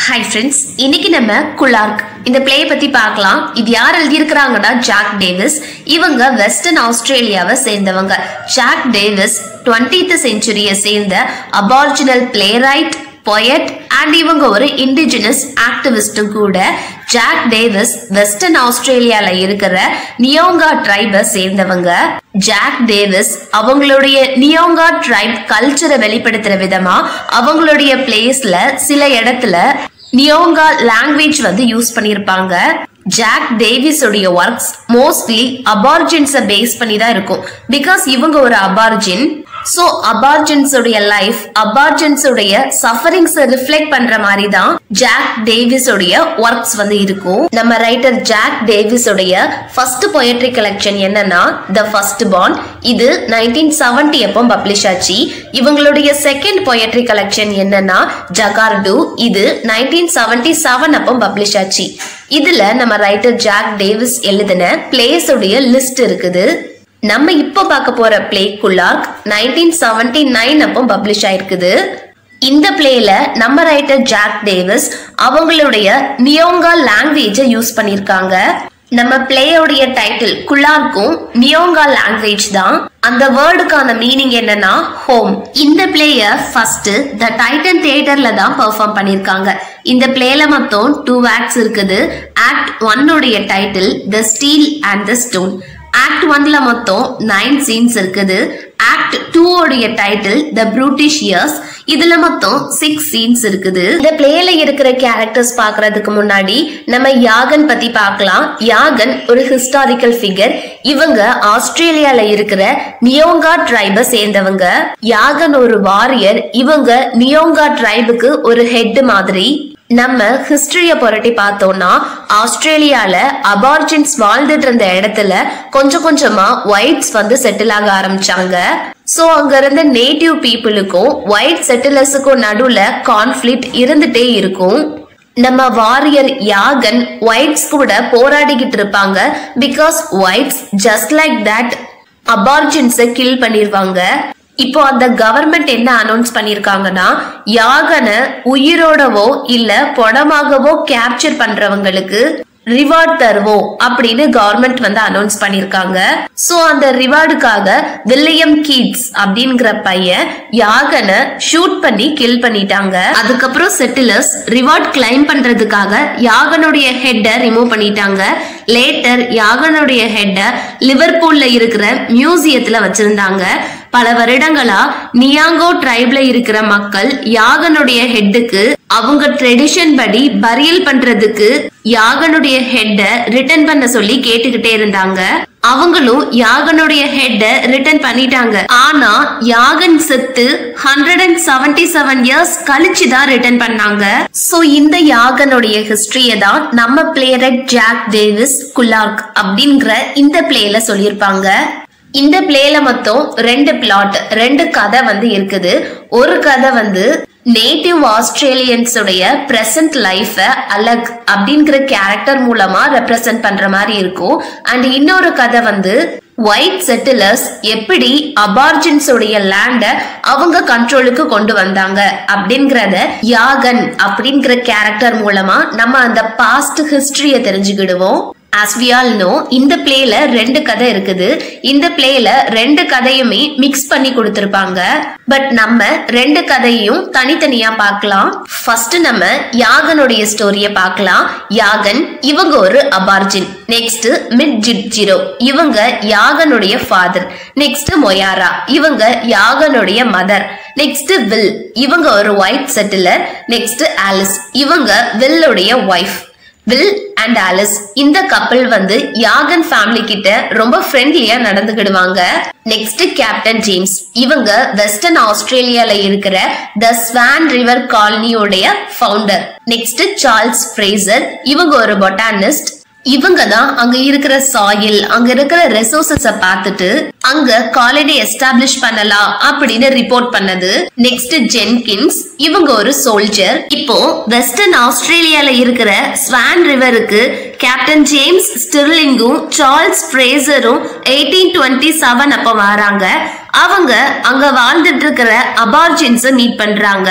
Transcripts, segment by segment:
hi friends இன்னைக்கு நம்ம குலார்க் இந்த பிளே பத்தி பார்க்கலாம் இது யார் எழுதியிருக்கிறாங்கன்னா ஜாக் டேவிஸ் இவங்க வெஸ்டர்ன் ஆஸ்திரேலியாவை சேர்ந்தவங்க ஜாக் டேவிஸ் 20th செஞ்சுரியை சேர்ந்த அபார்ஜினல் பிளேரைட் பொயட் அண்ட் இவங்க ஒரு இண்டிஜினஸ் ஆக்டிவிஸ்டும் கூட ஜாக் டேவிஸ் வெஸ்டர்ன் ஆஸ்திரேலியால இருக்கிற நியோங்கா ட்ரைபை சேர்ந்தவங்க ஜாக் டேவிஸ் அவங்களுடைய நியோங்கா ட்ரைப் கல்ச்சரை வெளிப்படுத்துற விதமா அவங்களுடைய பிளேஸ்ல சில இடத்துல நியோங்கா லாங்குவேஜ் வந்து யூஸ் பண்ணியிருப்பாங்க ஜாக் டேவிஸ் உடைய ஒர்க்ஸ் மோஸ்ட்லி அபார்ஜின்ஸை பேஸ் பண்ணி தான் இருக்கும் பிகாஸ் இவங்க ஒரு அபார்ஜின் சோ அபார்ஜன்ஸ் உடைய லைஃப் அபார்ஜன்ஸ் உடைய சஃபரிங்ஸ் ரிஃப்ளெக்ட் பண்ற மாதிரி தான் ஜாக் டேவிஸ் உடைய ஒர்க்ஸ் வந்து இருக்கும் நம்ம ரைட்டர் ஜாக் டேவிஸ் உடைய ஃபர்ஸ்ட் பொயட்ரி கலெக்ஷன் என்னன்னா த ஃபர்ஸ்ட் பான் இது நைன்டீன் செவன்டி அப்போ பப்ளிஷ் ஆச்சு இவங்களுடைய செகண்ட் பொயட்ரி கலெக்ஷன் என்னன்னா ஜகார்டு இது நைன்டீன் செவன்டி செவன் அப்போ பப்ளிஷ் ஆச்சு இதுல நம்ம ரைட்டர் ஜாக் டேவிஸ் எழுதின பிளேஸ் உடைய லிஸ்ட் இருக்குது நம்ம இப்போ பார்க்க போற play Kullark nineteen seventy nine அப்போ பப்ளிஷ் ஆயிருக்குது இந்த பிளேல நம்ம ரைட்டர் ஜாக் டேவிஸ் அவங்களுடைய நியோங்கா லாங்குவேஜை யூஸ் பண்ணியிருக்காங்க நம்ம பிளேயோடைய டைட்டில் குலார்க்கும் நியோங்கா லாங்குவேஜ் தான் அந்த வேர்டுக்கான மீனிங் என்னன்னா ஹோம் இந்த பிளேய ஃபர்ஸ்ட் த டைட்டன் தியேட்டர்ல தான் பெர்ஃபார்ம் பண்ணிருக்காங்க இந்த பிளேல மொத்தம் டூ ஆக்ட்ஸ் இருக்குது ஆக்ட் ஒன்னுடைய title the steel and the stone act ஒன்ல மொத்தம் நைன் சீன்ஸ் இருக்குது ஆக்ட் டூ உடைய டைட்டில் த ப்ரூட்டிஷ் இயர்ஸ் இதுல மொத்தம் சிக்ஸ் சீன்ஸ் இருக்குது இந்த பிளேல இருக்கிற கேரக்டர்ஸ் பாக்குறதுக்கு முன்னாடி நம்ம யாகன் பத்தி பார்க்கலாம் யாகன் ஒரு ஹிஸ்டாரிக்கல் ஃபிகர் இவங்க ஆஸ்திரேலியால இருக்கிற நியோங்கா ட்ரைபை சேர்ந்தவங்க யாகன் ஒரு வாரியர் இவங்க நியோங்கா ட்ரைபுக்கு ஒரு ஹெட் மாதிரி நம்ம ஹிஸ்டரிய புரட்டி பார்த்தோம்னா ஆஸ்திரேலியால அபார்ஜின்ஸ் வாழ்ந்துட்டு இருந்த இடத்துல கொஞ்சம் கொஞ்சமா ஒயிட்ஸ் வந்து செட்டில் ஆக ஆரம்பிச்சாங்க சோ அங்க இருந்த நேட்டிவ் பீப்புளுக்கும் ஒயிட் செட்டிலர்ஸுக்கும் நடுவுல கான்ஃபிளிக் இருந்துட்டே இருக்கும் நம்ம வாரியர் யாகன் ஒயிட்ஸ் கூட போராடிக்கிட்டு இருப்பாங்க because whites just like that அபார்ஜின்ஸை கில் பண்ணிருவாங்க இப்போ அந்த கவர்மெண்ட் என்ன அனௌன்ஸ் பண்ணிருக்காங்கன்னா யாகனை உயிரோடவோ இல்ல படமாகவோ கேப்சர் பண்றவங்களுக்கு ரிவார்ட் தருவோம் அப்படின்னு கவர்மெண்ட் வந்து அனௌன்ஸ் பண்ணிருக்காங்க சோ அந்த ரிவார்டுக்காக வில்லியம் கீட்ஸ் அப்படிங்கிற பையன் யாகனை ஷூட் பண்ணி கில் பண்ணிட்டாங்க அதுக்கப்புறம் செட்டிலர்ஸ் ரிவார்ட் கிளைம் பண்றதுக்காக யாகனுடைய ஹெட்டை ரிமூவ் பண்ணிட்டாங்க லேட்டர் யாகனுடைய ஹெட்டை லிவர்பூல்ல இருக்கிற மியூசியத்துல வச்சிருந்தாங்க பல வருடங்களா நியாங்கோ ட்ரைப்ல இருக்கிற மக்கள் யாகனுடைய ஹெட்டுக்கு அவங்க ட்ரெடிஷன் படி பரியல் பண்றதுக்கு யாகனுடைய ஹெட்ட ரிட்டர்ன் பண்ண சொல்லி கேட்டுக்கிட்டே இருந்தாங்க அவங்களும் யாகனுடைய ஹெட்ட ரிட்டர்ன் பண்ணிட்டாங்க ஆனா யாகன் செத்து hundred and seventy seven years கழிச்சு தான் ரிட்டர்ன் பண்ணாங்க சோ இந்த யாகனுடைய ஹிஸ்டரிய தான் நம்ம பிளேரட் ஜாக் டேவிஸ் குலார்க் அப்படிங்கிற இந்த பிளேல சொல்லியிருப்பாங்க இந்த பிளேல மொத்தம் ரெண்டு பிளாட் ரெண்டு கதை வந்து இருக்குது ஒரு கதை வந்து நேட்டிவ் ஆஸ்திரேலியன்ஸ் உடைய பிரசன்ட் லைஃப அலக் அப்படிங்கிற கேரக்டர் மூலமா ரெப்ரசன்ட் பண்ற மாதிரி இருக்கும் அண்ட் இன்னொரு கதை வந்து ஒயிட் செட்டிலர்ஸ் எப்படி அபார்ஜின்ஸ் உடைய லேண்ட அவங்க கண்ட்ரோலுக்கு கொண்டு வந்தாங்க அப்படிங்கறத யாகன் அப்படிங்கிற கேரக்டர் மூலமா நம்ம அந்த பாஸ்ட் ஹிஸ்டரிய தெரிஞ்சுக்கிடுவோம் ஆஸ் வி ஆல் நோ இந்த பிளேல ரெண்டு கதை இருக்குது இந்த பிளேல ரெண்டு கதையுமே மிக்ஸ் பண்ணி கொடுத்திருப்பாங்க பட் நம்ம ரெண்டு கதையும் தனித்தனியா பார்க்கலாம் ஃபர்ஸ்ட் நம்ம யாகனுடைய ஸ்டோரிய பார்க்கலாம் யாகன் இவங்க ஒரு Aborigine next Midgegooroo இவங்க யாகனுடைய ஃபாதர் நெக்ஸ்ட் மொயாரா இவங்க யாகனுடைய மதர் நெக்ஸ்ட் வில் இவங்க ஒரு ஒயிட் செட்டிலர் நெக்ஸ்ட் ஆலிஸ் இவங்க வில்லுடைய ஒய்ஃப் வில் அண்ட் ஆலிஸ் இந்த கப்பல் வந்து யாகன் ஃபேமிலி கிட்ட ரொம்ப ஃப்ரெண்ட்லியா நடந்துக்கிடுவாங்க நெக்ஸ்ட் கேப்டன் ஜேம்ஸ் இவங்க வெஸ்டர்ன் ஆஸ்திரேலியால இருக்கிற த ஸ்வான் ரிவர் காலனியோடைய ஃபவுண்டர் நெக்ஸ்ட் சார்ல்ஸ் ஃப்ரேசர் இவங்க ஒரு பொட்டானிஸ்ட் இவங்க தான் அங்க இருக்கிற சாயில் அங்க இருக்கிற ரிசோர்சஸ பார்த்துட்டு அங்க காலனி எஸ்டாப்ளிஷ் பண்ணலாம் அப்படின்னு ரிப்போர்ட் பண்ணது நெக்ஸ்ட் ஜென்கின்ஸ் இவங்க ஒரு சோல்ஜர் இப்போ வெஸ்டர்ன் ஆஸ்திரேலியால இருக்கிற ஸ்வான் ரிவருக்கு கேப்டன் ஜேம்ஸ் ஸ்டிர்லிங்கும் சார்ல்ஸ் ஃப்ரேசரும் எயிட்டீன் டுவெண்ட்டி செவன் அப்ப வராங்க அவங்க அங்க வாழ்ந்துட்டு இருக்கிற அபார்ஜின்ஸ மீட் பண்றாங்க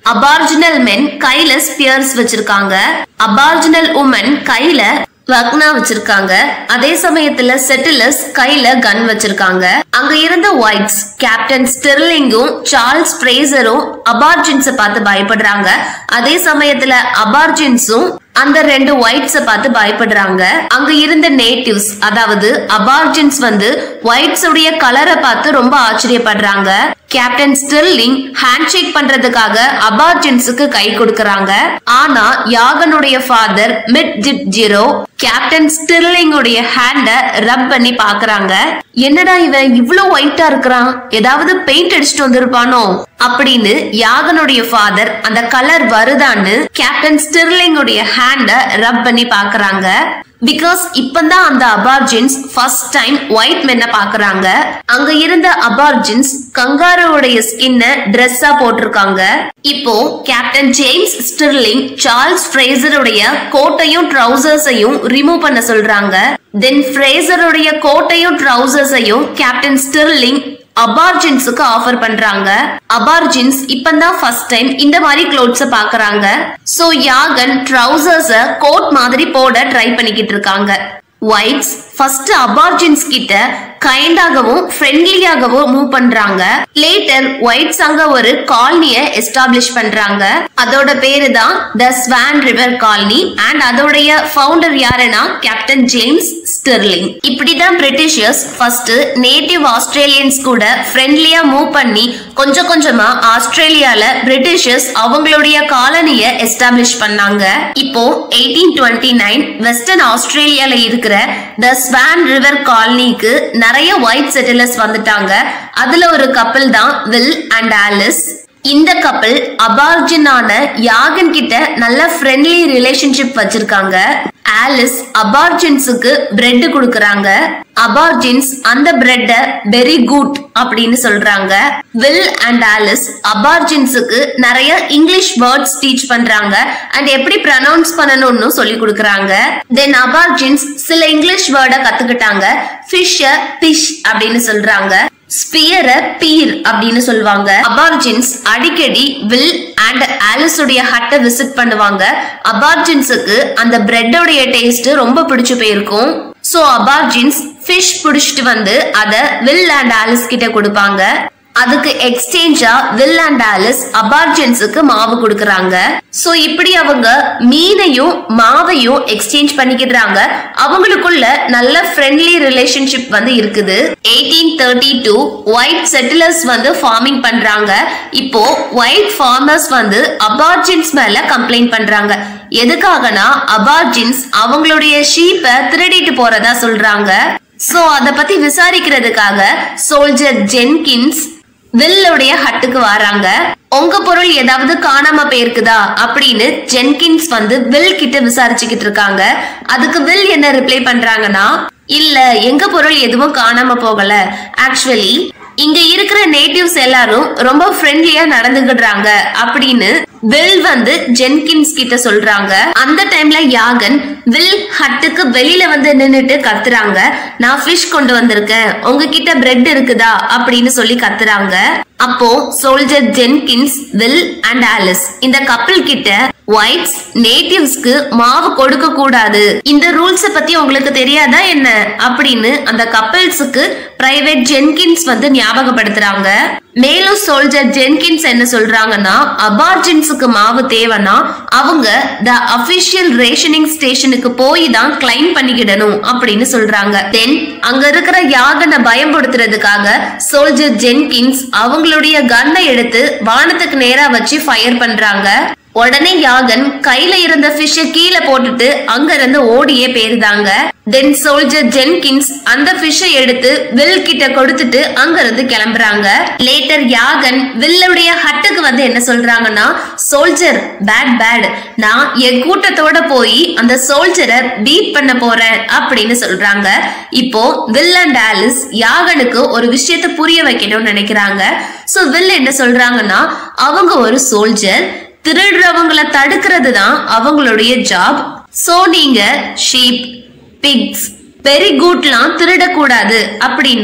அபார்ஜினல் மென் கையில ஸ்பியர்ஸ் வச்சிருக்காங்க அபார்ஜினல் உமன் கையில வக்னா வச்சிருக்காங்க அதே சமயத்துல செட்டிலர்ஸ் கையில கன் வச்சிருக்காங்க அங்க இருந்த ஒயிட்ஸ் கேப்டன் ஸ்டெர்லிங்கும் சார்ல்ஸ் பிரேசரும் அபார்ஜின்ஸ பார்த்து பயப்படுறாங்க அதே சமயத்துல அபார்ஜின்ஸும் அந்த ரெண்டு ஒயிட்ஸ பார்த்து பயப்படுறாங்க அங்க இருந்த நேட்டிவ்ஸ் அதாவது அபார்ஜின்ஸ் வந்து ஒயிட்ஸ் உடைய கலரை பார்த்து ரொம்ப ஆச்சரியப்படுறாங்க கேப்டன் ஸ்டிர்லிங் ஹேண்ட் ஷேக் பண்றதுக்காக அபார்ஜின்ஸுக்கு கை கொடுக்கறாங்க ஆனா யாகனுடைய father mid Midgegooroo captain Stirling உடைய ஹேண்ட ரப் பண்ணி பாக்குறாங்க என்னடா இவன் இவ்ளோ ஒயிட்டா இருக்கிறான் ஏதாவது பெயிண்ட் அடிச்சுட்டு வந்திருப்பானோ அப்படின்னு யாகனுடைய ஃபாதர் அந்த கலர் வருதான்னு கேப்டன் ஸ்டிர்லிங் உடைய ஹேண்ட ரப் பண்ணி பாக்குறாங்க பிகாஸ் இப்பதான் அந்த அபார்ஜின்ஸ் ஃபர்ஸ்ட் டைம் ஒயிட் மென்ன பாக்குறாங்க அங்க இருந்த அபார்ஜின்ஸ் கங்காரோடைய ஸ்கின்ன ட்ரெஸ்ஸா போட்டிருக்காங்க இப்போ கேப்டன் ஜேம்ஸ் ஸ்டிர்லிங் சார்ல்ஸ் ஃப்ரேசருடைய கோட்டையும் ட்ரௌசர்ஸையும் ரிமூவ் பண்ண சொல்றாங்க தென் ஃப்ரேசருடைய கோட்டையும் ட்ரௌசர்ஸையும் கேப்டன் ஸ்டிர்லிங் அபார்ஜின்ஸுக்கு ஆஃபர் பண்றாங்க அபார்ஜின்ஸ் இப்பதான் ஃபர்ஸ்ட் டைம் இந்த மாதிரி க்ளோத்ஸ பாக்குறாங்க சோ யாகன் ட்ரௌசர்ஸ கோட் மாதிரி போட ட்ரை பண்ணிக்கிட்டு இருக்காங்க ஒயிட்ஸ் ஃபர்ஸ்ட் அபார்ஜின்ஸ் கிட்ட கைண்டாகவும் ஃப்ரெண்ட்லியாகவும் மூவ் பண்றாங்க லேட்டர் ஒயிட்ஸ் அங்க ஒரு காலனிய எஸ்டாப்ளிஷ் பண்றாங்க அதோட பேரு தான் the Swan River colony and அதோடைய ஃபவுண்டர் யாருன்னா கேப்டன் ஜேம்ஸ் ஸ்டெர்லிங் இப்படிதான் பிரிட்டிஷர்ஸ் ஃபர்ஸ்ட் நேட்டிவ் ஆஸ்திரேலியன்ஸ் கூட ஃப்ரெண்ட்லியா மூவ் பண்ணி கொஞ்சம் கொஞ்சமா ஆஸ்திரேலியால பிரிட்டிஷர்ஸ் அவங்களுடைய காலனிய எஸ்டாப்ளிஷ் பண்ணாங்க இப்போ எயிட்டீன் டுவெண்ட்டி நைன் வெஸ்டர்ன் ஆஸ்திரேலியால இருக்கிற த ஸ்வான் ரிவர் காலனிக்கு நிறைய ஒயிட் செட்டிலர்ஸ் வந்துட்டாங்க அதுல ஒரு கப்பல் தான் வில் அண்ட் ஆலிஸ் இந்த கப்பல் அபார்ஜினான யாகன் கிட்ட நல்ல ஃப்ரெண்ட்லி ரிலேஷன்ஷிப் வச்சிருக்காங்க ஆலிஸ் அபார்ஜின்ஸுக்கு பிரெட் கொடுக்கறாங்க அபார்ஜின்ஸ் அந்த பிரெட்ட வெரி குட் அப்படின்னு சொல்றாங்க வில் அண்ட் ஆலிஸ் அபார்ஜின்ஸுக்கு நிறைய இங்கிலீஷ் வேர்ட்ஸ் டீச் பண்றாங்க அண்ட் எப்படி ப்ரனௌன்ஸ் பண்ணணும்னு சொல்லி கொடுக்கறாங்க தென் அபார்ஜின்ஸ் சில இங்கிலீஷ் வேர்டை கத்துக்கிட்டாங்க ஃபிஷ் பிஷ் அப்படின்னு சொல்றாங்க ஸ்பியர பீர் அப்படின்னு சொல்லுவாங்க அபார்ஜின்ஸ் அடிக்கடி வில் அண்ட் ஆலிஸுடைய ஹட்டை விசிட் பண்ணுவாங்க அபார்ஜின்ஸுக்கு அந்த பிரெட்டோடைய டேஸ்ட் ரொம்ப பிடிச்சு போயிருக்கும் சோ அபார்ஜின்ஸ் ஃபிஷ் பிடிச்சிட்டு வந்து அத வில் அண்ட் ஆலிஸ் கிட்ட கொடுப்பாங்க அதுக்கு எக்ஸ்சேஞ்சா வில் அண்ட் ஆலிஸ் அபார்ஜன்ஸுக்கு மாவு கொடுக்கறாங்க சோ இப்படி அவங்க மீனையும் மாவையும் எக்ஸ்சேஞ்ச் பண்ணிக்கிறாங்க அவங்களுக்குள்ள நல்ல ஃப்ரெண்ட்லி ரிலேஷன்ஷிப் வந்து இருக்குது eighteen thirty two white settlers வந்து ஃபார்மிங் பண்றாங்க இப்போ ஒயிட் ஃபார்மர்ஸ் வந்து அபார்ஜின்ஸ் மேல கம்ப்ளைண்ட் பண்றாங்க எதுக்காகனா அபார்ஜின்ஸ் அவங்களுடைய ஷீப்பை திருடிட்டு போறதா சொல்றாங்க சோ அத பத்தி விசாரிக்கிறதுக்காக சோல்ஜர் ஜென்கின்ஸ் வில்லுடைய ஹட்டுக்கு வராங்க உங்க பொருள் ஏதாவது காணாம போயிருக்குதா அப்படின்னு ஜென்கின்ஸ் வந்து வில் கிட்ட விசாரிச்சுக்கிட்டு இருக்காங்க அதுக்கு வில் என்ன ரிப்ளை பண்றாங்கன்னா இல்ல எங்க பொருள் எதுவும் காணாம போகல ஆக்சுவலி இங்க இருக்கிற நேட்டிவ்ஸ் எல்லாரும் ரொம்ப ஃப்ரெண்ட்லியா நடந்துக்கிடுறாங்க அப்படின்னு வில் வந்து ஜென்கின்ஸ் கிட்ட சொல்றாங்க அந்த டைம்ல யாகன் வில் ஹட்டுக்கு வெளியில வந்து நின்னுட்டு கத்துறாங்க நான் ஃபிஷ் கொண்டு வந்திருக்கேன் உங்ககிட்ட பிரெட் இருக்குதா அப்படின்னு சொல்லி கத்துறாங்க அப்போ soldier Jenkins Will and Alice இந்த கப்பல் கிட்ட ஒயிட்ஸ் நேட்டிவ்ஸ்க்கு மாவு கொடுக்க கூடாது இந்த ரூல்ஸ பத்தி உங்களுக்கு தெரியாதா என்ன அப்படின்னு அந்த கப்பல்ஸுக்கு பிரைவேட் ஜென்கின்ஸ் வந்து ஞாபகப்படுத்துறாங்க மேலும் சோல்ஜர் ஜென்கின்ஸ் என்ன சொல்றாங்கன்னா அபார்ஜின்ஸுக்கு மாவு தேவைன்னா அவங்க த அபிஷியல் ரேஷனிங் ஸ்டேஷனுக்கு போய் தான் கிளைம் பண்ணிக்கிடணும் அப்படின்னு சொல்றாங்க தென் அங்க இருக்கிற யாகனை பயன்படுத்துறதுக்காக சோல்ஜர் ஜென்கின்ஸ் அவங்களுடைய கன்னை எடுத்து வானத்துக்கு நேரா வச்சு ஃபயர் பண்றாங்க உடனே யாகன் கையில இருந்த ஃபிஷ்ஷ கீழே போட்டுட்டு அங்க இருந்து ஓடியே போயிருந்தாங்க தென் சோல்ஜர் ஜென்கின்ஸ் அந்த ஃபிஷ்ஷை எடுத்து வில் கிட்ட கொடுத்துட்டு அங்க இருந்து கிளம்புறாங்க லேட்டர் யாகன் வில்லுடைய ஹட்டுக்கு வந்து என்ன சொல்றாங்கன்னா சோல்ஜர் பேட் பேட் நான் என் கூட்டத்தோட போய் அந்த சோல்ஜரை பீட் பண்ண போறேன் அப்படின்னு சொல்றாங்க இப்போ வில் அண்ட் ஆலிஸ் யாகனுக்கு ஒரு விஷயத்த புரிய வைக்கணும்னு நினைக்கிறாங்க சோ வில் என்ன சொல்றாங்கன்னா அவங்க ஒரு சோல்ஜர் திருடுறவங்கள தடுக்கிறது தான் அவங்களுடைய ஜாப் சோ நீங்க ஷீப் பிக்ஸ் வெரி குட்லாம் திருடக்கூடாது அப்படின்னு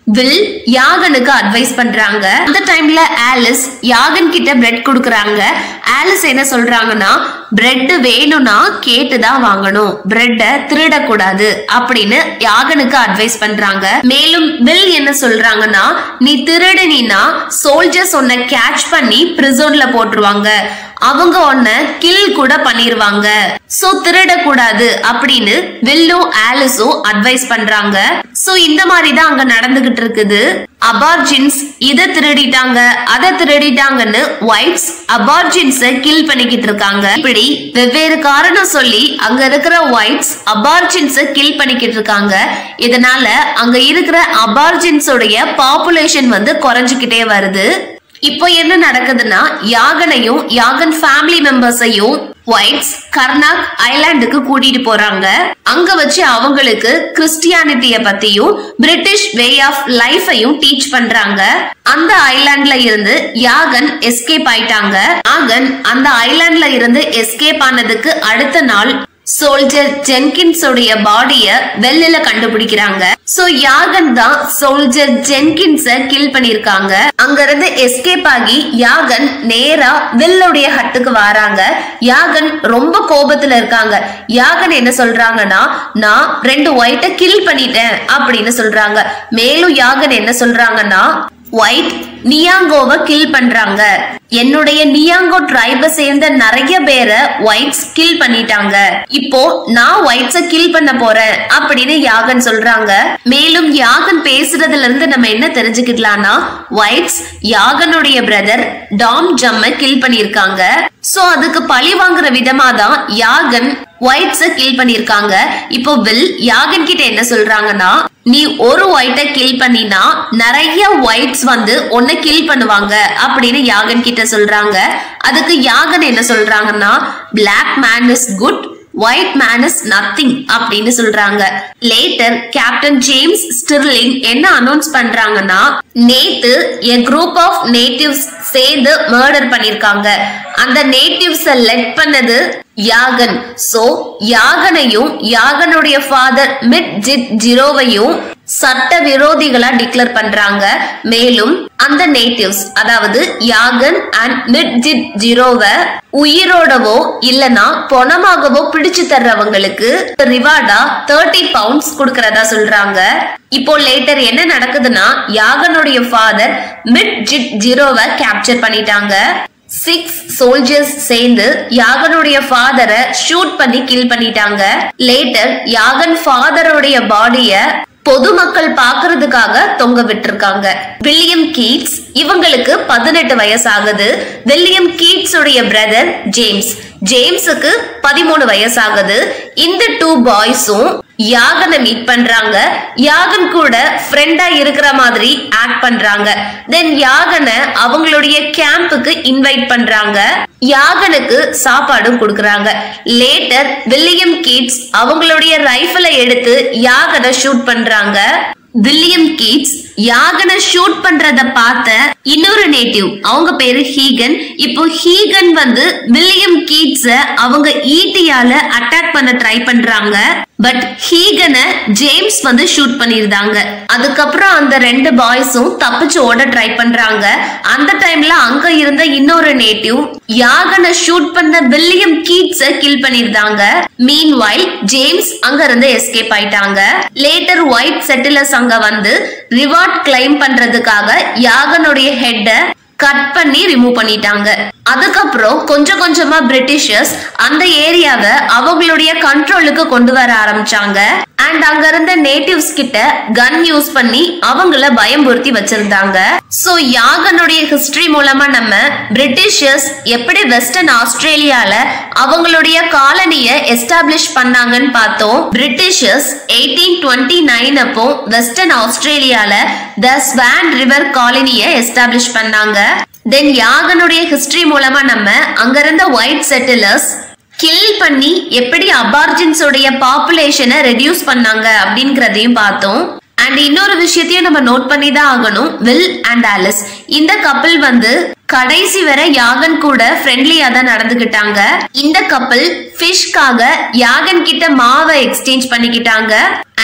வில் யாகனுக்கு அட்வைஸ் பண்றாங்க அந்த டைம்ல ஆலிஸ் யாகன் கிட்ட பிரெட் கொடுக்கறாங்க ஆலிஸ் என்ன சொல்றாங்கன்னா பிரெட் வேணும்னா கேட்டுதான் வாங்கணும் பிரெட்ட திருடக்கூடாது அப்படின்னு யாகனுக்கு அட்வைஸ் பண்றாங்க மேலும் வில் என்ன சொல்றாங்கன்னா நீ திருடுனா சோல்ஜர்ஸ் உன்னை கேட்ச் பண்ணி பிரிசோன்ல போட்டுருவாங்க அவங்க உன்னை கில் கூட பண்ணிருவாங்க சோ திருடக்கூடாது அப்படின்னு வில்லும் ஆலிஸும் அட்வைஸ் பண்றாங்க சோ இந்த மாதிரி தான் அங்க நடந்துகிட்டு இருக்குது அபார்ஜின்ஸ் இத திருடிட்டாங்க அத திருடிட்டாங்கன்னு ஒயிட்ஸ் அபார்ஜின்ஸ கில் பண்ணிக்கிட்டு இருக்காங்க இப்படி வெவ்வேறு காரணம் சொல்லி அங்க இருக்கிற ஒயிட்ஸ் அபார்ஜின்ஸ கில் பண்ணிக்கிட்டு இருக்காங்க இதனால அங்க இருக்கிற அபார்ஜின்ஸ் உடைய பாப்புலேஷன் வந்து குறைஞ்சுக்கிட்டே வருது இப்போ என்ன நடக்குதுன்னா யாகனையும் யாகன் ஃபேமிலி மெம்பர்ஸையும் ஒயிட்ஸ் கர்னாக் ஐலாண்டுக்கு கூட்டிட்டு போறாங்க அங்க வச்சு அவங்களுக்கு கிறிஸ்டியானிட்டிய பத்தியும் பிரிட்டிஷ் வே ஆஃப் லைஃபையும் டீச் பண்றாங்க அந்த ஐலாண்ட்ல இருந்து யாகன் எஸ்கேப் ஆயிட்டாங்க யாகன் அந்த ஐலாண்ட்ல இருந்து எஸ்கேப் ஆனதுக்கு அடுத்த நாள் சோல்ஜர் ஜென்கின்ஸ் உடைய பாடிய வெள்ளில கண்டுபிடிக்கிறாங்க சோ யாகன் தான் சோல்ஜர் ஜென்கின்ஸ கில் பண்ணிருக்காங்க அங்க இருந்து எஸ்கேப் ஆகி யாகன் நேரா வில்லுடைய ஹட்டுக்கு வராங்க யாகன் ரொம்ப கோபத்துல இருக்காங்க யாகன் என்ன சொல்றாங்கன்னா நான் ரெண்டு ஒயிட்ட கில் பண்ணிட்டேன் அப்படின்னு சொல்றாங்க மேலும் யாகன் என்ன சொல்றாங்கன்னா ஒயிட் நியாங்கோவை கில் பண்றாங்க என்னுடைய நியாங்கோ ட்ரைப சேர்ந்த நிறைய பேரை ஒயிட்ஸ் கில் பண்ணிட்டாங்க இப்போ நான் ஒயிட்ஸ கில் பண்ண போறேன் அப்படின்னு யாகன் சொல்றாங்க மேலும் யாகன் பேசுறதுல இருந்து நம்ம என்ன தெரிஞ்சுக்கலாம்னா ஒயிட்ஸ் யாகனுடைய பிரதர் டாம் ஜம்ம கில் பண்ணிருக்காங்க சோ அதுக்கு பழி வாங்குற விதமா தான் யாகன் ஒயிட்ஸ கில் பண்ணிருக்காங்க இப்போ வில் யாகன் கிட்ட என்ன சொல்றாங்கன்னா நீ ஒரு ஒயிட்ட கில் பண்ணினா நிறைய ஒயிட்ஸ் வந்து உன்னை கில் பண்ணுவாங்க அப்படின்னு யாகன் கிட்ட சொல்றாங்க அதுக்கு யாகன் என்ன சொல்றாங்கன்னா black man is good white man is nothing அப்படின்னு சொல்றாங்க லேட்டர் கேப்டன் ஜேம்ஸ் ஸ்டிர்லிங் என்ன அனௌன்ஸ் பண்றாங்கன்னா நேத்து எ குரூப் ஆஃப் நேட்டிவ்ஸ் சேர்ந்து மர்டர் பண்ணிருக்காங்க அந்த நேட்டிவ்ஸ லெட் பண்ணது யாகன் சோ யாகனையும் யாகனுடைய ஃபாதர் மிட் ஜித் ஜிரோவையும் சட்ட விரோதிகளா டிக்ளேர் பண்றாங்க மேலும் அந்த நேட்டிவ்ஸ் அதாவது யாகன் அண்ட் மிட் ஜித் ஜிரோவை உயிரோடவோ இல்லனா பொணமாகவோ பிடிச்சு தர்றவங்களுக்கு ரிவார்டா தேர்ட்டி பவுண்ட்ஸ் கொடுக்கறதா சொல்றாங்க இப்போ லேட்டர் என்ன நடக்குதுன்னா யாகனுடைய ஃபாதர் மிட் ஜிட் ஜீரோவை கேப்சர் பண்ணிட்டாங்க சிக்ஸ் சோல்ஜர்ஸ் சேர்ந்து யாகனுடைய ஃபாதரை ஷூட் பண்ணி கில் பண்ணிட்டாங்க லேட்டர் யாகன் ஃபாதருடைய பாடிய பொதுமக்கள் பாக்குறதுக்காக தொங்க விட்டிருக்காங்க வில்லியம் கீட்ஸ் இவங்களுக்கு பதினெட்டு வயசு ஆகுது வில்லியம் கீட்ஸ் உடைய பிரதர் ஜேம்ஸ் ஜேம்ஸுக்கு பதிமூணு வயசு ஆகுது இந்த டூ பாய்ஸும் யாகனை மீட் பண்றாங்க யாகன் கூட ஃப்ரெண்டா இருக்கிற மாதிரி ஆக்ட் பண்றாங்க தென் யாகனை அவங்களுடைய கேம்புக்கு இன்வைட் பண்றாங்க யாகனுக்கு சாப்பாடும் கொடுக்கறாங்க லேட்டர் வில்லியம் கீட்ஸ் அவங்களுடைய ரைஃபிளை எடுத்து யாகனை ஷூட் பண்றாங்க வில்லியம் கீட்ஸ் யாகனை ஷூட் பண்றத பார்த்த இன்னொரு நேட்டிவ் அவங்க பேரு ஹீகன் இப்போ ஹீகன் வந்து வில்லியம் கீட்ஸ அவங்க ஈட்டியால அட்டாக் பண்ண ட்ரை பண்றாங்க பட் ஹீகனை ஜேம்ஸ் வந்து ஷூட் பண்ணிருந்தாங்க அதுக்கப்புறம் அந்த ரெண்டு பாய்ஸும் தப்பிச்சு ஓட ட்ரை பண்றாங்க அந்த டைம்ல அங்க இருந்த இன்னொரு நேட்டிவ் யாகனை ஷூட் பண்ண வில்லியம் கீட்ஸ கில் பண்ணிருந்தாங்க மீன் வைல் ஜேம்ஸ் அங்க இருந்து எஸ்கேப் ஆயிட்டாங்க லேட்டர் ஒயிட் செட்டிலர்ஸ் அங்க வந்து ரிவார்ட் கிளைம் பண்றதுக்காக யாகனுடைய ஹெட்ட கட் பண்ணி ரிமூவ் பண்ணிட்டாங்க அதுக்கப்புறம் கொஞ்சம் கொஞ்சமா பிரிட்டிஷர்ஸ் அந்த ஏரியாவை அவங்களுடைய கண்ட்ரோலுக்கு கொண்டு வர ஆரம்பிச்சாங்க அண்ட் அங்க இருந்த நேட்டிவ்ஸ் கிட்ட கன் யூஸ் பண்ணி அவங்கள பயம்புறுத்தி வச்சிருந்தாங்க சோ யாகனுடைய ஹிஸ்டரி மூலமா நம்ம பிரிட்டிஷர்ஸ் எப்படி வெஸ்டர்ன் ஆஸ்திரேலியால அவங்களுடைய காலனிய எஸ்டாப்ளிஷ் பண்ணாங்கன்னு பார்த்தோம் பிரிட்டிஷர்ஸ் எயிட்டீன் டுவெண்ட்டி நைன் அப்போ வெஸ்டர்ன் ஆஸ்திரேலியால த ஸ்வான் ரிவர் காலனிய எஸ்டாப்ளிஷ் பண்ணாங்க தென் யாகனுடைய ஹிஸ்டரி மூலமா நம்ம அங்க இருந்த ஒயிட் செட்டிலர்ஸ் கில் பண்ணி எப்படி அபார்ஜின்ஸ் உடைய பாப்புலேஷனை ரெடியூஸ் பண்ணாங்க அப்படிங்கறதையும் பார்த்தோம் அண்ட் இன்னொரு விஷயத்தையும் நம்ம நோட் பண்ணி தான் ஆகணும் வில் அண்ட் ஆலிஸ் இந்த கப்பல் வந்து கடைசி வரை யாகன் கூட ஃப்ரெண்ட்லியா தான் நடந்துகிட்டாங்க இந்த கப்பல் ஃபிஷ்காக யாகன் கிட்ட மாவை எக்ஸ்சேஞ்ச் பண்ணிக்கிட்டாங்க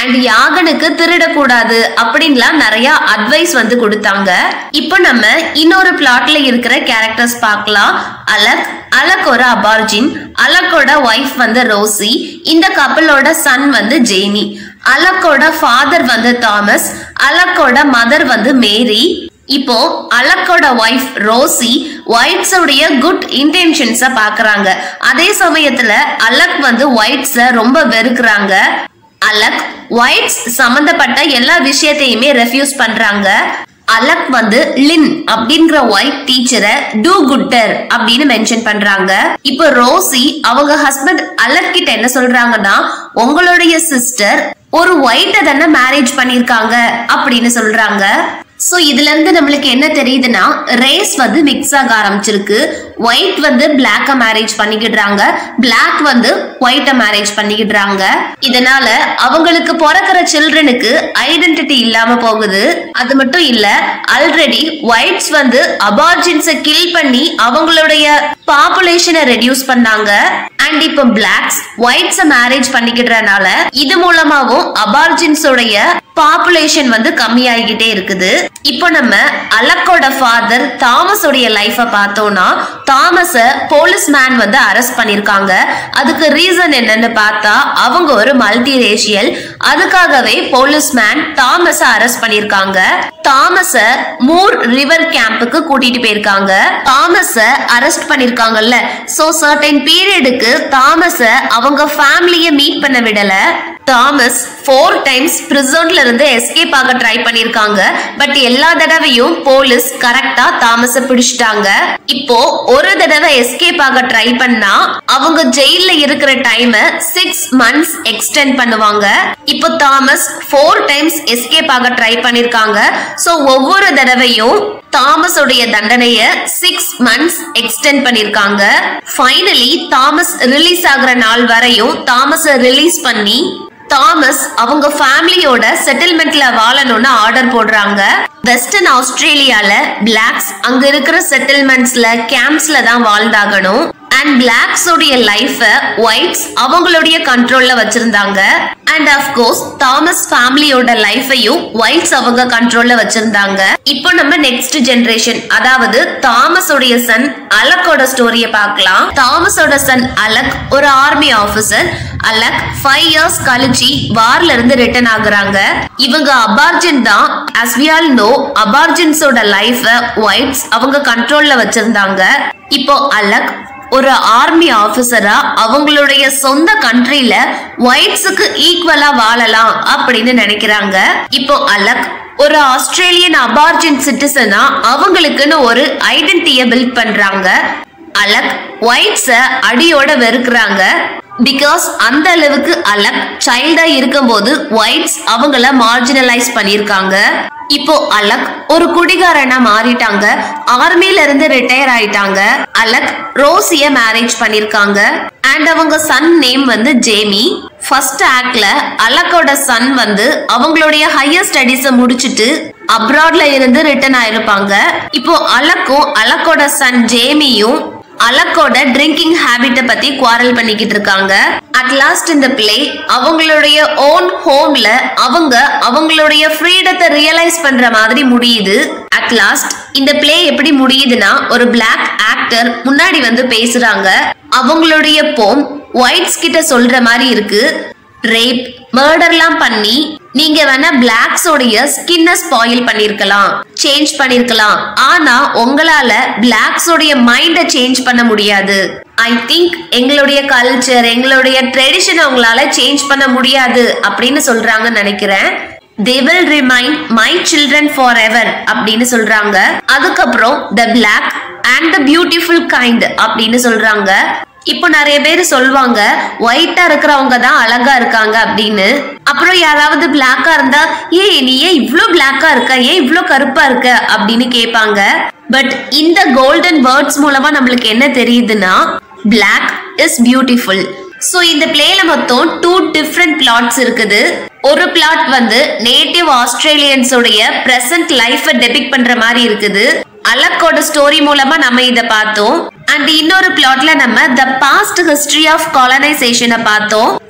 அண்ட் யாகனுக்கு திருடக்கூடாது அப்படின்லாம் நிறைய அட்வைஸ் வந்து கொடுத்தாங்க இப்போ நம்ம இன்னொரு பிளாட்ல இருக்கிற கேரக்டர்ஸ் பார்க்கலாம் அலக் அலக் ஒரு அபார்ஜின் அலக்கோட ஒய்ஃப் வந்து ரோசி இந்த கப்பலோட சன் வந்து ஜேமி அலக்கோட ஃபாதர் வந்து தாமஸ் அலக்கோட மதர் வந்து மேரி இப்போ அலக்கோட ஒய்ஃப் ரோசி ஒயிட்ஸ் உடைய குட் இன்டென்ஷன்ஸ பாக்குறாங்க அதே சமயத்துல அலக் வந்து ஒயிட்ஸ ரொம்ப வெறுக்கிறாங்க அலக் ஒயிட்ஸ் சம்பந்தப்பட்ட எல்லா விஷயத்தையுமே ரெஃப்யூஸ் பண்றாங்க அலக் வந்து லின் அப்படிங்கிற ஒயிட் டீச்சரை டூ குட்டர் அப்படின்னு மென்ஷன் பண்றாங்க இப்போ ரோசி அவங்க ஹஸ்பண்ட் அலக் கிட்ட என்ன சொல்றாங்கன்னா உங்களுடைய சிஸ்டர் ஒரு ஒயிட்ட தானே மேரேஜ் பண்ணிருக்காங்க அப்படின்னு சொல்றாங்க சோ இதுல இருந்து நம்மளுக்கு என்ன தெரியுதுன்னா ரேஸ் வந்து மிக்ஸ் ஆக ஆரம்பிச்சிருக்கு ஒயிட் வந்து பிளாக்க மேரேஜ் பண்ணிக்கிடுறாங்க பிளாக் வந்து ஒயிட்ட மேரேஜ் பண்ணிக்கிடுறாங்க இதனால அவங்களுக்கு பிறக்கிற சில்ட்ரனுக்கு ஐடென்டிட்டி இல்லாம போகுது அது மட்டும் இல்ல ஆல்ரெடி ஒயிட்ஸ் வந்து அபார்ஜின்ஸ கில் பண்ணி அவங்களுடைய பாப்புலேஷனை ரெடியூஸ் பண்ணாங்க அண்ட் இப்போ பிளாக்ஸ் ஒயிட்ஸ மேரேஜ் பண்ணிக்கிடுறனால இது மூலமாவும் அபார்ஜின்ஸ் உடைய பாப்புலேஷன் வந்து கம்மியாகிக்கிட்டே இருக்குது இப்போ நம்ம அலக்கோட ஃபாதர் தாமஸ் உடைய லைஃப பார்த்தோம்னா தாமஸ போலீஸ் மேன் வந்து அரெஸ்ட் பண்ணிருக்காங்க அதுக்கு ரீசன் என்னன்னு பார்த்தா அவங்க ஒரு மல்டி ரேஷியல் அதுக்காகவே போலீஸ் மேன் தாமஸ அரெஸ்ட் பண்ணிருக்காங்க தாமஸ மூர் ரிவர் கேம்புக்கு கூட்டிட்டு போயிருக்காங்க தாமஸ அரெஸ்ட் பண்ணிருக்காங்கல்ல சோ சர்டைன் பீரியடுக்கு தாமஸ அவங்க ஃபேமிலிய மீட் பண்ண விடல தாமஸ் ஃபோர் டைம்ஸ் பிரிசன்ல இருந்து எஸ்கேப் ஆக ட்ரை பண்ணிருக்காங்க பட் எல்லா தடவையும் போலீஸ் கரெக்டா தாமஸ பிடிச்சிட்டாங்க இப்போ ஒரு தடவை எஸ்கேப் ஆக ட்ரை பண்ணா அவங்க ஜெயில இருக்கிற டைம் சிக்ஸ் மந்த்ஸ் எக்ஸ்டெண்ட் பண்ணுவாங்க இப்போ தாமஸ் ஃபோர் டைம்ஸ் எஸ்கேப் ஆக ட்ரை பண்ணிருக்காங்க சோ ஒவ்வொரு தடவையும் தாமஸ் உடைய தண்டனைய சிக்ஸ் மந்த்ஸ் எக்ஸ்டெண்ட் பண்ணிருக்காங்க ஃபைனலி தாமஸ் ரிலீஸ் ஆகுற நாள் வரையும் தாமஸ ரிலீஸ் பண்ணி தாமஸ் அவங்க ஃபேமிலியோட செட்டில்மெண்ட்ல வாழணும்னு ஆர்டர் போடுறாங்க வெஸ்டர்ன் ஆஸ்திரேலியால பிளாக்ஸ் அங்க இருக்கிற செட்டில்மெண்ட்ஸ்ல கேம்ப்ஸ்ல தான் வாழ்ந்தாகணும் அண்ட் பிளாக்ஸ் உடைய லைஃப ஒயிட்ஸ் அவங்களுடைய கண்ட்ரோல்ல வச்சிருந்தாங்க அண்ட் கோர்ஸ் தாமஸ் ஃபேமிலியோட லைஃபையும் ஒயிட்ஸ் அவங்க கண்ட்ரோல்ல வச்சிருந்தாங்க இப்போ நம்ம நெக்ஸ்ட் ஜெனரேஷன் அதாவது தாமஸ் உடைய சன் அலக்கோட ஸ்டோரிய பார்க்கலாம் தாமஸோட சன் அலக் ஒரு army officer Alec five years கழிச்சு வார்ல இருந்து ரிட்டர்ன் ஆகுறாங்க இவங்க அபார்ஜின் தான் as we all know அபார்ஜின்ஸோட லைஃப ஒயிட்ஸ் அவங்க கண்ட்ரோல்ல வச்சிருந்தாங்க இப்போ அலக் ஒரு ஆர்மி ஆபீசரா அவங்களுடைய சொந்த கண்ட்ரில ஒயிட்ஸுக்கு ஈக்குவலா வாழலாம் அப்படின்னு நினைக்கிறாங்க இப்போ அலக் ஒரு ஆஸ்திரேலியன் அபார்ஜின் சிட்டிசனா அவங்களுக்குன்னு ஒரு ஐடென்டிட்டிய பில்ட் பண்றாங்க அலக் ஒயிட்ஸ அடியோட வெறுக்கிறாங்க பிகாஸ் அந்த அளவுக்கு அலக் சைல்டா இருக்கும்போது ஒயிட்ஸ் அவங்கள மார்ஜினலைஸ் பண்ணிருக்காங்க இப்போ அலக் ஒரு குடிகாரனா மாறிட்டாங்க ஆர்மில இருந்து ரிட்டையர் ஆயிட்டாங்க அலக் ரோசிய மேரேஜ் பண்ணிருக்காங்க அண்ட் அவங்க சன் நேம் வந்து ஜேமி ஃபர்ஸ்ட் ஆக்ட்ல அலக்கோட சன் வந்து அவங்களுடைய ஹையர் ஸ்டடீஸ முடிச்சிட்டு அப்ராட்ல இருந்து ரிட்டர்ன் ஆயிருப்பாங்க இப்போ அலக்கும் அலக்கோட சன் ஜேமியும் அலக்கோட ட்ரிங்கிங் ஹேபிட்ட பத்தி குவாரல் பண்ணிக்கிட்டு இருக்காங்க அட் லாஸ்ட் இந்த பிளே அவங்களுடைய ஓன் ஹோம்ல அவங்க அவங்களுடைய ஃப்ரீடத்தை ரியலைஸ் பண்ற மாதிரி முடியுது அட் லாஸ்ட் இந்த பிளே எப்படி முடியுதுன்னா ஒரு பிளாக் ஆக்டர் முன்னாடி வந்து பேசுறாங்க அவங்களுடைய போம் ஒயிட்ஸ் கிட்ட சொல்ற மாதிரி இருக்கு ரேப் மர்டர்லாம் பண்ணி நீங்க வேணா பிளாக்ஸோடைய ஸ்கின்ன ஸ்பாயில் பண்ணிருக்கலாம் சேஞ்ச் பண்ணிருக்கலாம் ஆனா உங்களால பிளாக்ஸோடைய மைண்ட சேஞ்ச் பண்ண முடியாது ஐ திங்க் எங்களுடைய கல்ச்சர் எங்களுடைய ட்ரெடிஷன் உங்களால சேஞ்ச் பண்ண முடியாது அப்படின்னு சொல்றாங்கன்னு நினைக்கிறேன் they will remain my children forever அப்படின்னு சொல்றாங்க அதுக்கப்புறம் the black and the beautiful kind அப்படின்னு சொல்றாங்க இப்போ நிறைய பேர் சொல்லுவாங்க ஒயிட்டா இருக்கிறவங்க தான் அழகா இருக்காங்க அப்படின்னு அப்புறம் யாராவது பிளாக்கா இருந்தா ஏய் நீ ஏன் இவ்ளோ பிளாக்கா இருக்க ஏன் இவ்ளோ கருப்பா இருக்க அப்படின்னு கேட்பாங்க பட் இந்த கோல்டன் வேர்ட்ஸ் மூலமா நம்மளுக்கு என்ன தெரியுதுன்னா black இஸ் பியூட்டிஃபுல் சோ இந்த பிளேல மொத்தம் டூ டிஃப்ரெண்ட் பிளாட்ஸ் இருக்குது ஒரு பிளாட் வந்து நேட்டிவ் ஆஸ்திரேலியன்ஸ் உடைய பிரசன்ட் லைஃப டெபிக் பண்ற மாதிரி இருக்குது அலக்கோட ஸ்டோரி மூலமா நம்ம இத பார்த்தோம் அண்ட் இன்னொரு பிளாட்ல நம்ம த பாஸ்ட் ஹிஸ்டரி ஆஃப் காலனைசேஷனை பார்த்தோம்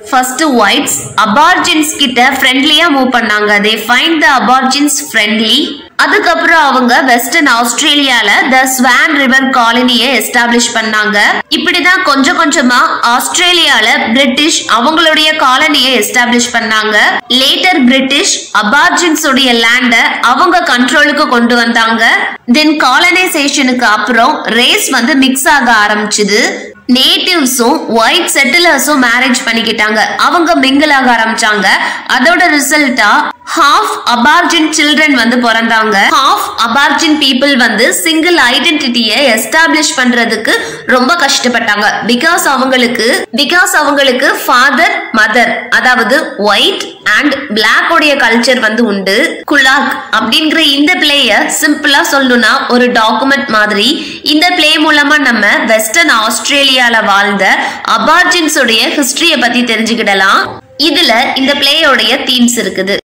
ஃபர்ஸ்ட் ஒயிட்ஸ் அபார்ஜின்ஸ் கிட்ட ஃப்ரெண்ட்லியா மூவ் பண்ணாங்க they find the aborigines friendly அதுக்கப்புறம் அவங்க வெஸ்டர்ன் ஆஸ்திரேலியால த ஸ்வான் ரிவர் காலனியை எஸ்டாப்ளிஷ் பண்ணாங்க இப்படிதான் கொஞ்சம் கொஞ்சமா ஆஸ்திரேலியால பிரிட்டிஷ் அவங்களுடைய காலனியை எஸ்டாப்ளிஷ் பண்ணாங்க லேட்டர் பிரிட்டிஷ் அபார்ஜின்ஸ் உடைய லேண்ட அவங்க கண்ட்ரோலுக்கு கொண்டு வந்தாங்க தென் காலனைசேஷனுக்கு அப்புறம் ரேஸ் வந்து மிக்ஸ் ஆக ஆரம்பிச்சுது நேட்டிவ்ஸும் ஒயிட் செட்டிலர்ஸும் மேரேஜ் பண்ணிக்கிட்டாங்க அவங்க மிங்கிள் ஆக ஆரம்பிச்சாங்க அதோட ரிசல்ட்டா ஹாஃப் அபார்ஜின் சில்ட்ரன் வந்து பிறந்தாங்க ஹாஃப் அபார்ஜின் பீப்புள் வந்து சிங்கிள் ஐடென்டிட்டியை எஸ்டாப்ளிஷ் பண்றதுக்கு ரொம்ப கஷ்டப்பட்டாங்க பிகாஸ் அவங்களுக்கு பிகாஸ் அவங்களுக்கு ஃபாதர் மதர் அதாவது ஒயிட் அண்ட் பிளாக் உடைய கல்ச்சர் வந்து உண்டு குலாக் அப்படிங்கிற இந்த பிளேய சிம்பிளா சொல்லணும்னா ஒரு டாக்குமெண்ட் மாதிரி இந்த பிளே மூலமா நம்ம வெஸ்டர்ன் ஆஸ்திரேலியால வாழ்ந்த அபார்ஜின்ஸ் உடைய ஹிஸ்டரிய பத்தி தெரிஞ்சுக்கிடலாம் இதுல இந்த பிளேயோடைய தீம்ஸ் இருக்குது